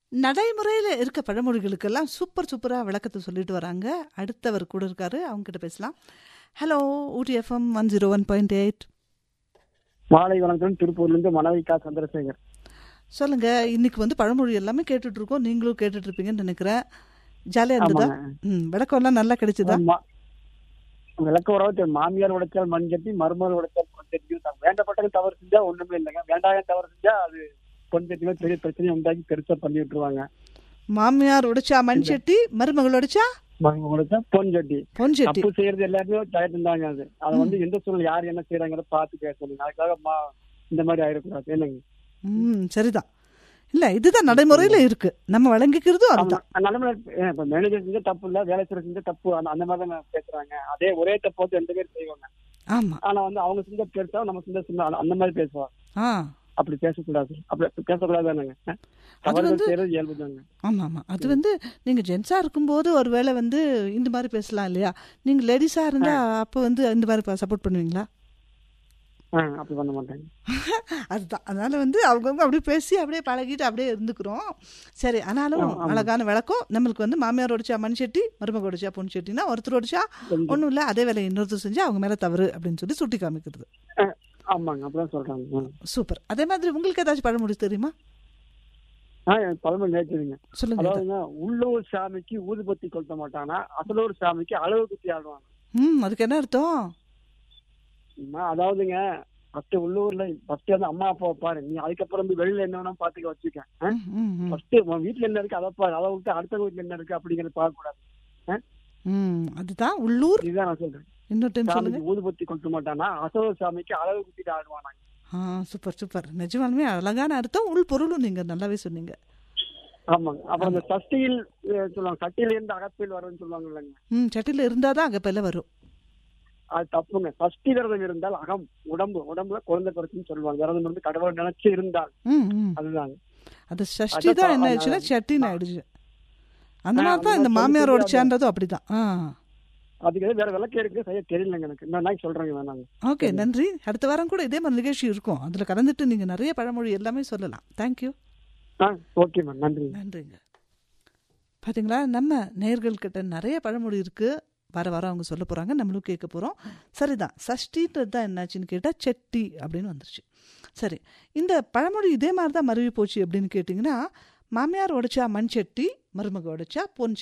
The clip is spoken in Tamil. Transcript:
நடைமுறையில் இருக்க பழமொழிகளுக்கெல்லாம் சூப்பர் சூப்பராக விளக்கத்தை சொல்லிட்டு வராங்க அடுத்தவர் கூட இருக்காரு அவங்க கிட்ட பேசலாம் hello Ooty FM one zero one point eight மாலை வணக்கம் திருப்பூர்லேருந்து மனவிகா சந்திரசேகர் சொல்லுங்க இன்னைக்கு வந்து பழமொழி எல்லாமே கேட்டுட்டு இருக்கோம் நீங்களும் கேட்டுட்டு இருப்பீங்கன்னு நினைக்கிறேன் ஜாலியாக இருந்ததா ஆமாங்க. ம் விளக்கம்லாம் நல்லா கிடைச்சதா ஆமா. விளக்க உறவு மாமியார் உடைச்சால் மண் கட்டி மருமகள் உடைச்சால் பொன் கட்டி வேண்டப்பட்டது தவறு செஞ்சா ஒண்ணுமே இல்லைங்க வேண்டாத தவறு செஞ்சா அது பொன் கட்டிமே பெரிய பிரச்சனையை உண்டாக்கி பெருசா பண்ணி விட்டுருவாங்க மாமியார் உடைச்சா மண் சட்டி மருமகள் உடைச்சா மருமகள் உடைச்சா பொன் கட்டி பொன் சட்டி தப்பு செய்யறது எல்லாருமே டயர்ட் தாங்க அது அதை வந்து எந்த சூழல் யார் என்ன செய்யறாங்கிறத பார்த்து பேசணும் அதுக்காக மா- இந்த மாதிரி ஆயிடக்கூடாது என்னங்க ம் சரிதான் இல்ல இதுதான் நடைமுறையில இருக்கு நம்ம வழங்கிக்கிறதும் அதுதான் நிலைமை இப்ப மேனேஜர் செஞ்ச தப்பு இல்ல வேலை செய்யற செஞ்ச தப்பு அந்த அந்த மாதிரி தான் பேசுறாங்க அதே ஒரே தப்பு வந்து ரெண்டு பேர் செய்வாங்க ஆமா ஆனா வந்து அவங்க செஞ்ச பெருசா நம்ம செஞ்ச சின்ன அந்த- அந்த மாதிரி பேசுவாங்க ஆ அப்படி பேசக்கூடாது அப்படி பேசக்கூடாது தானங்க அது தவறுகள் வந்து- செய்யறது இயல்பு தாங்க ஆமா ஆமா அது வந்து நீங்க ஜென்ஸா இருக்கும்போது ஒருவேளை வந்து இந்த மாதிரி பேசலாம் இல்லையா நீங்க லேடிஸா இருந்தா அப்போ வந்து இந்த மாதிரி சப்போர்ட் பண்ணுவீங்களா ஆ, அப்படி பண்ண மாட்டாங்க அதுதான் அதனால வந்து அவங்கவுங்க அப்படியே பேசி அப்படியே பழகிட்டு அப்படியே இருந்துக்கிறோம் சரி ஆனாலும் ஆ, ஆமா. அழகான விளக்கம் நம்மளுக்கு வந்து மாமியார் ஒடிச்சா மண் சட்டி மருமக ஒடிச்சா பொன் சட்டினா ஒருத்தர் ஒடிச்சா கொஞ்சம். ஒன்றும் இல்லை அதே வேலையை இன்னொருத்தர் செஞ்சு அவங்க மேலே தவறு அப்படின்னு சொல்லி சுட்டி காமிக்கிறது ஆ, ஆமாங்க அப்படிதான் சொல்றாங்க ஆ. சூப்பர் அதே மாதிரி உங்களுக்கு ஏதாச்சும் பழமொழி தெரியுமா ஆ எனக்கு பழமொழி நேற்றுங்க சொல்லுங்க அதாவதுங்க உள்ளூர் சாமிக்கு ஊதுபத்தி கொளுத்த மாட்டானா அசலூர் சாமிக்கு அளவு குத்தி ஆடுவாங்க ம் அதுக்கு என்ன அர்த்தம் அம்மா, அதாவதுங்க ஃபர்ஸ்ட் உள்ளூர்ல ஃபர்ஸ்ட் வந்து அம்மா அப்பாவை பாரு நீ அதுக்கப்புறம் வந்து வெளியில என்ன வேணா பாத்துக்க வச்சுக்க ம், ம், ம். ஃபர்ஸ்ட் உன் வீட்டுல என்ன இருக்கு அதை பாரு அதை விட்டு அடுத்த வீட்டுல என்ன இருக்கு அப்படிங்கறத பார்க்க கூடாது ம் அதுதான் உள்ளூர் இதுதான் நான் சொல்றேன் இன்னொரு டைம் சொல்லுங்க சாமிக்கு ஊதுபத்தி கொளுத்த மாட்டானா அசலூர் சாமிக்கு அளவு குத்திட்டு ஆடுவானாங்க ஆ சூப்பர் சூப்பர் நிஜமாலுமே அழகான அர்த்தம் உள் பொருளும் நீங்க நல்லாவே சொன்னீங்க ஆமாங்க அப்புறம் இந்த சஷ்டியில் அஹ், சொல்லுவாங்க சட்டியில இருந்து அகப்பில் வரும்னு சொல்லுவாங்க இல்லைங்க ம் சட்டியில் இருந்தால் தான் அங்கே பெல்ல வரும் அது தப்புங்க சஷ்டி விரதம் இருந்தால் அகம் உடம்பு உடம்புல குழந்தை பிறச்சுன்னு சொல்லுவாங்க விரதம் இருந்து கடவுள் நினைச்சு இருந்தால் ம் ம் அதுதாங்க அது சஷ்டி தான் என்ன ஆயிடுச்சுன்னா சட்டின்னு ஆயிடுச்சு அந்த ஆ, மாதிரி அந்த தான் இந்த மாதிரி மாமியார் சொல்லி உடைச்சான்றதும் அப்படிதான் ஆ அதுக்கு எதுவும் வேற விளக்கு இருக்கு சரியா தெரியலங்க எனக்கு இந்த நாளைக்கு சொல்றேங்க வேணாங்க ஓகே நன்றி அடுத்த வாரம் கூட இதே மாதிரி நிகழ்ச்சி இருக்கும் அதில் கலந்துட்டு நீங்கள் நிறைய பழமொழி எல்லாமே சொல்லலாம் தேங்க்யூ ஆ ஓகே மேம் நன்றி நன்றிங்க பாத்தீங்களா நம்ம நேயர்கள்கிட்ட நிறைய பழமொழி இருக்கு வர வர அவங்க சொல்ல போறாங்க நம்மளும் கேட்க போறோம் சரிதான் சஷ்டின்றது தான் என்னாச்சுன்னு கேட்டா செட்டி அப்படின்னு வந்துருச்சு சரி இந்த பழமொழி இதே மாதிரி தான் மருவி போச்சு அப்படின்னு கேட்டிங்கன்னா மாமியார் உடைச்சா மண் செட்டி மருமக உடைச்சா பொன்